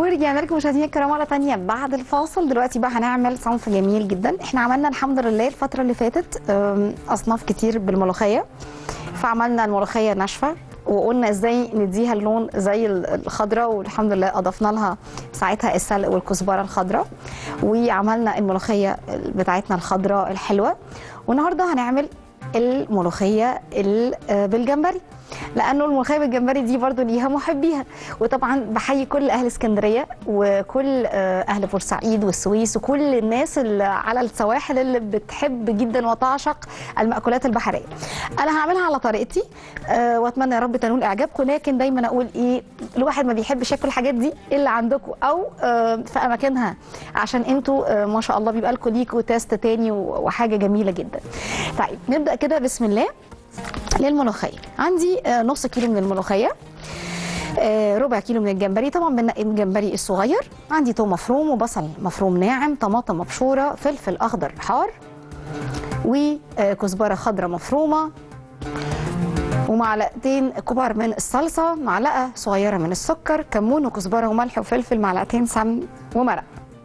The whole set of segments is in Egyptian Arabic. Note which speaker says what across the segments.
Speaker 1: ورجعنا لكم مشاهدينا الكرام مره ثانيه بعد الفاصل دلوقتي بقى هنعمل صنف جميل جدا احنا عملنا الحمد لله الفتره اللي فاتت أم، اصناف كتير بالملوخيه فعملنا الملوخيه ناشفه وقلنا ازاي نديها اللون زي ال- الخضراء والحمد لله اضفنا لها ساعتها السلق والكزبره الخضراء وعملنا الملوخيه بتاعتنا الخضراء الحلوه والنهارده هنعمل الملوخيه ال- آه، بالجمبري لانه الملوخيه بالجمبري دي برضو ليها محبيها وطبعا بحيي كل اهل اسكندريه وكل آه، اهل بورسعيد والسويس وكل الناس اللي على السواحل اللي بتحب جدا وتعشق المأكولات البحريه انا هعملها على طريقتي آه، واتمنى يا رب تنول اعجابكم لكن دايما اقول ايه الواحد ما بيحبش ياكل الحاجات دي الا عندكم او آه، في اماكنها عشان انتوا آه، ما شاء الله بيبقى لكم ليكوا تيست تاني و- وحاجه جميله جدا طيب نبدا كده بسم الله للملوخيه عندي آه، نص كيلو من الملوخيه آه، ربع كيلو من الجمبري طبعا بنقي الجمبري الصغير عندي توم مفروم وبصل مفروم ناعم طماطم مبشوره فلفل اخضر حار وكزبره خضراء مفرومه ومعلقتين كبار من الصلصه معلقه صغيره من السكر كمون وكزبره وملح وفلفل معلقتين سمن ومرق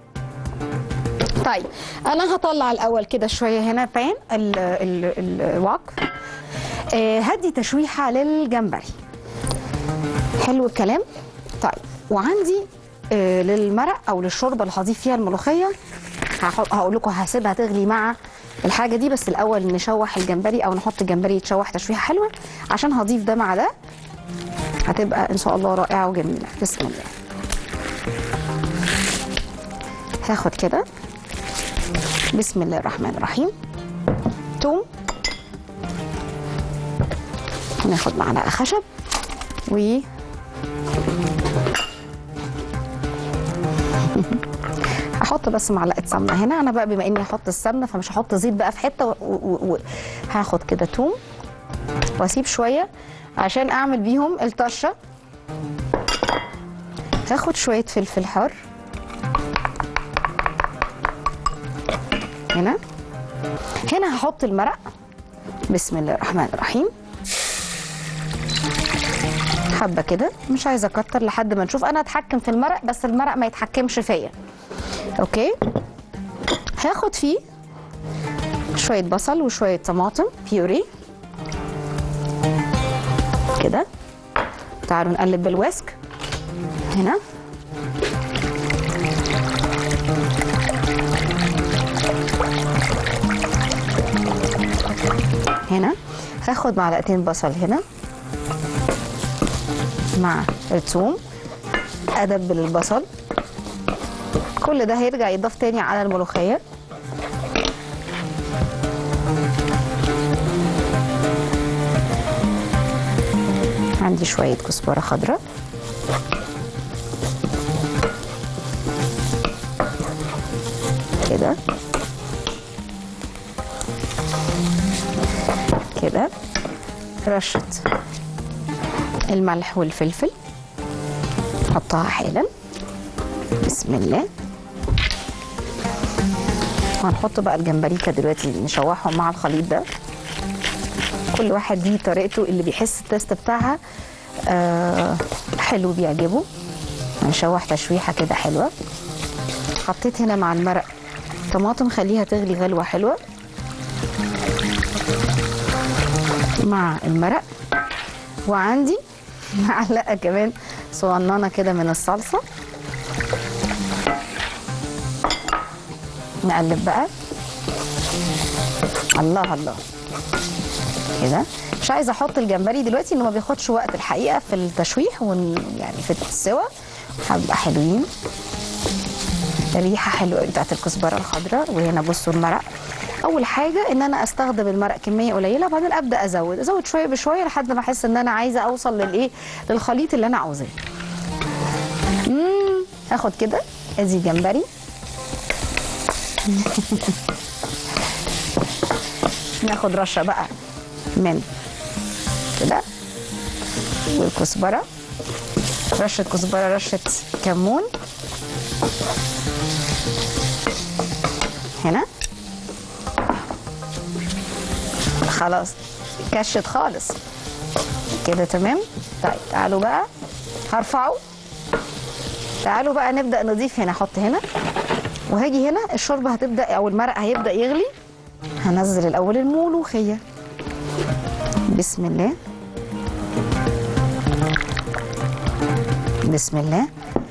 Speaker 1: طيب انا هطلع الاول كده شويه هنا بان ال- ال- الوك آه، هدي تشويحه للجمبري حلو الكلام طيب وعندي آه، للمرق او للشوربه اللي هضيف فيها الملوخيه هحط- هقول لكم هسيبها تغلي مع الحاجه دي بس الاول نشوح الجمبري او نحط الجمبري يتشوح تشويحه حلوه عشان هضيف ده مع ده هتبقى ان شاء الله رائعه وجميله بسم الله هاخد كده بسم الله الرحمن الرحيم توم ناخد معلقه خشب و هحط بس معلقه سمنه هنا انا بقى بما اني هحط السمنه فمش هحط زيت بقى في حته و... و... و... هاخد كده توم واسيب شويه عشان اعمل بيهم الطشه هاخد شويه فلفل حار هنا هنا هحط المرق بسم الله الرحمن الرحيم حبه كده مش عايزه اكتر لحد ما نشوف انا اتحكم في المرق بس المرق ما يتحكمش فيا اوكي هاخد فيه شويه بصل وشويه طماطم بيوري كده تعالوا نقلب بالويسك هنا هنا هاخد معلقتين بصل هنا مع الثوم ادبل البصل كل ده هيرجع يضاف تاني على الملوخيه عندي شويه كزبره خضراء كده كده رشه الملح والفلفل حطها حالا بسم الله وهنحط بقى الجمبريكا دلوقتي نشوحهم مع الخليط ده كل واحد ليه طريقته اللي بيحس التست بتاعها آه حلو بيعجبه هنشوح تشويحه كده حلوه حطيت هنا مع المرق طماطم خليها تغلي غلوه حلوه مع المرق وعندي معلقه كمان صغننه كده من الصلصه نقلب بقى الله الله كده مش عايزه احط الجمبري دلوقتي انه ما بياخدش وقت الحقيقه في التشويح ون يعني في السوا هبقى حلوين ريحه حلوه قوي بتاعت الكزبره الخضراء وهنا بصوا المرق اول حاجه ان انا استخدم المرق كميه قليله وبعدين ابدا ازود ازود شويه بشويه لحد ما احس ان انا عايزه اوصل للايه للخليط اللي انا عاوزاه امم هاخد كده ادي جمبري ناخد رشه بقى من كده والكزبره رشه كزبره رشه كمون هنا خلاص كشت خالص كده تمام طيب تعالوا بقى هرفعه تعالوا بقى نبدا نضيف هنا احط هنا وهاجي هنا الشوربه هتبدا او المرق هيبدا يغلي هنزل الاول الملوخيه بسم الله بسم الله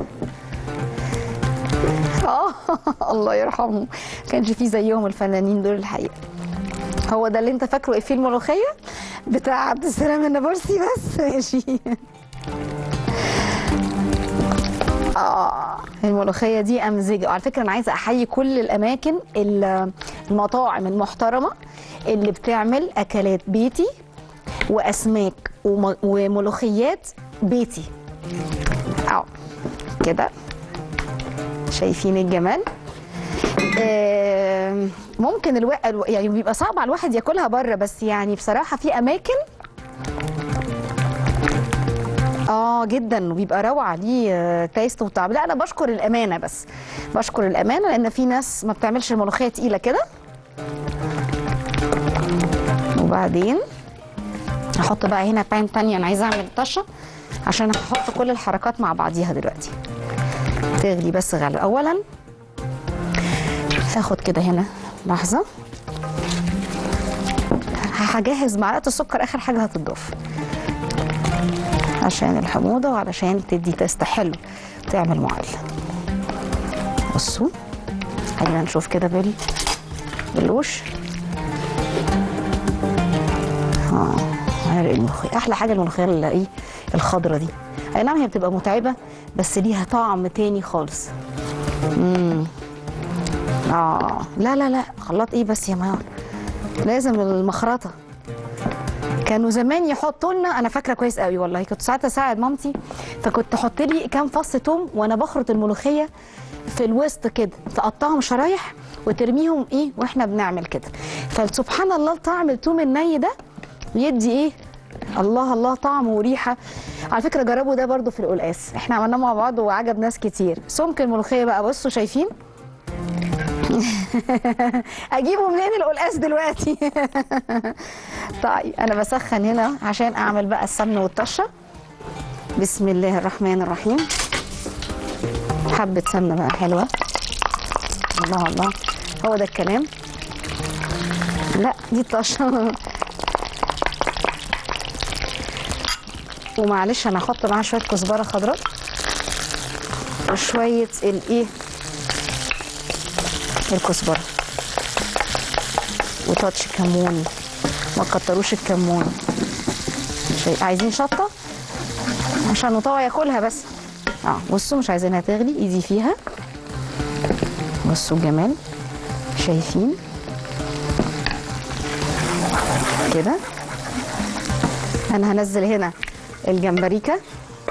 Speaker 1: اه الله يرحمه كانش فيه زيهم الفنانين دول الحقيقه هو ده اللي انت فاكره ايه في الملوخيه بتاع عبد السلام النابلسي بس ماشي اه الملوخيه دي امزجه وعلى فكره انا عايزه احيي كل الاماكن ال- المطاعم المحترمه اللي بتعمل اكلات بيتي واسماك وم- وملوخيات بيتي اه كده شايفين الجمال آه، ممكن الو... الو- يعني بيبقى صعب على الواحد ياكلها بره بس يعني بصراحه في اماكن اه جدا وبيبقى روعه ليه آه، تيست وطعم لا انا بشكر الامانه بس بشكر الامانه لان في ناس ما بتعملش الملوخيه تقيله كده وبعدين هحط بقى هنا بان تانية انا عايزه اعمل طشه عشان هحط كل الحركات مع بعضيها دلوقتي تغلي بس غلو اولا هاخد كده هنا لحظه هجهز معلقه السكر اخر حاجه هتضاف عشان الحموضه وعلشان تدي تيست حلو تعمل معادله بصوا خلينا نشوف كده بال بالوش اه عرق الملوخيه احلى حاجه الملوخيه اللي ايه الخضره دي اي نعم هي بتبقى متعبه بس ليها طعم تاني خالص امم اه لا لا لا خلاط ايه بس يا ماما لازم المخرطه كانوا زمان يحطوا لنا انا فاكره كويس قوي والله كنت ساعات اساعد مامتي فكنت تحط لي كام فص توم وانا بخرط الملوخيه في الوسط كده تقطعهم شرايح وترميهم ايه واحنا بنعمل كده فسبحان الله طعم التوم الني ده يدي ايه الله الله طعم وريحه على فكره جربوا ده برضو في القلقاس احنا عملناه مع بعض وعجب ناس كتير سمك الملوخيه بقى بصوا شايفين اجيبه منين القلقاس دلوقتي طيب انا بسخن هنا عشان اعمل بقى السمن والطشه بسم الله الرحمن الرحيم حبه سمنه بقى حلوه الله الله هو ده الكلام لا دي الطشه ومعلش انا هحط معاها شويه كزبره خضراء وشويه الايه الكزبره وتاتش كمون ما تكتروش الكمون شيء عايزين شطه عشان نطوع ياكلها بس اه بصوا مش عايزينها تغلي ايدي فيها بصوا الجمال شايفين كده انا هنزل هنا الجمبريكا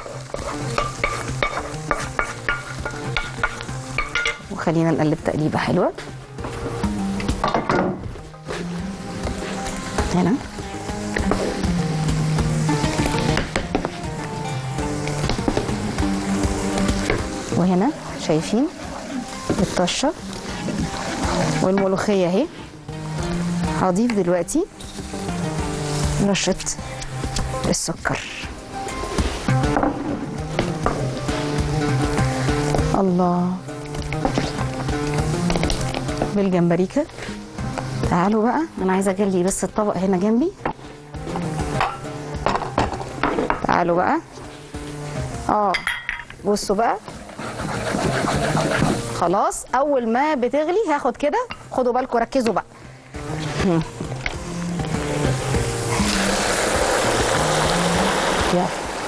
Speaker 1: وخلينا نقلب تقليبه حلوه هنا وهنا شايفين الطشه والملوخيه اهي هضيف دلوقتي رشه السكر الله بالجمبريكا تعالوا بقى انا عايزه اجلي بس الطبق هنا جنبي تعالوا بقى اه بصوا بقى خلاص اول ما بتغلي هاخد كده خدوا بالكم ركزوا بقى هم. يلا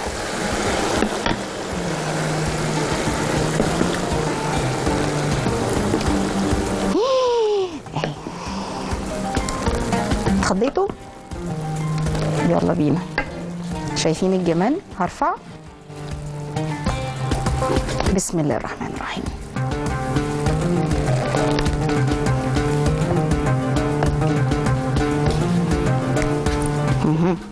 Speaker 1: اهي. اتخضيتوا يلا بينا شايفين الجمال هرفع بسم الله الرحمن الرحيم مهم.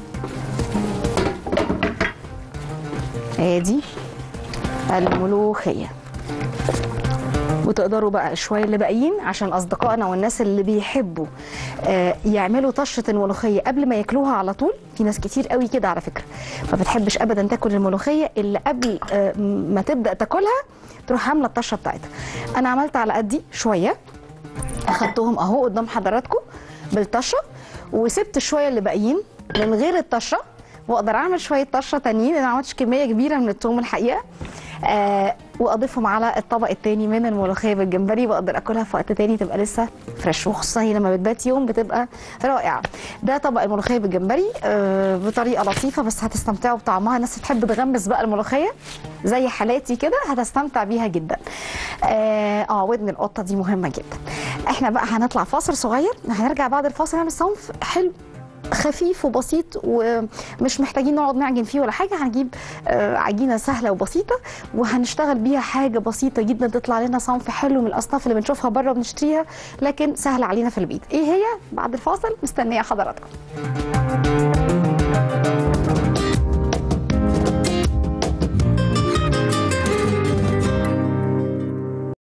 Speaker 1: ادي الملوخيه وتقدروا بقى شويه اللي باقيين عشان اصدقائنا والناس اللي بيحبوا آه، يعملوا طشه الملوخيه قبل ما ياكلوها على طول في ناس كتير قوي كده على فكره ما بتحبش ابدا تاكل الملوخيه الا قبل آه، ما تبدا تاكلها تروح عامله الطشه بتاعتها انا عملت على قدي شويه اخدتهم اهو قدام حضراتكم بالطشه وسبت شويه اللي باقيين من غير الطشه واقدر اعمل شويه طشه تانيين انا ما عملتش كميه كبيره من الثوم الحقيقه آه واضيفهم على الطبق التاني من الملوخيه بالجمبري واقدر اكلها في وقت تاني تبقى لسه فريش وخصوصا هي لما بتبات يوم بتبقى رائعه ده طبق الملوخيه بالجمبري آه بطريقه لطيفه بس هتستمتعوا بطعمها الناس بتحب تغمس بقى الملوخيه زي حالاتي كده هتستمتع بيها جدا اه, آه ودن القطه دي مهمه جدا احنا بقى هنطلع فاصل صغير هنرجع بعد الفاصل نعمل صنف حلو خفيف وبسيط ومش محتاجين نقعد نعجن فيه ولا حاجه هنجيب آه، عجينه سهله وبسيطه وهنشتغل بيها حاجه بسيطه جدا تطلع لنا صنف حلو من الاصناف اللي بنشوفها بره وبنشتريها لكن سهله علينا في البيت ايه هي بعد الفاصل مستنيه حضراتكم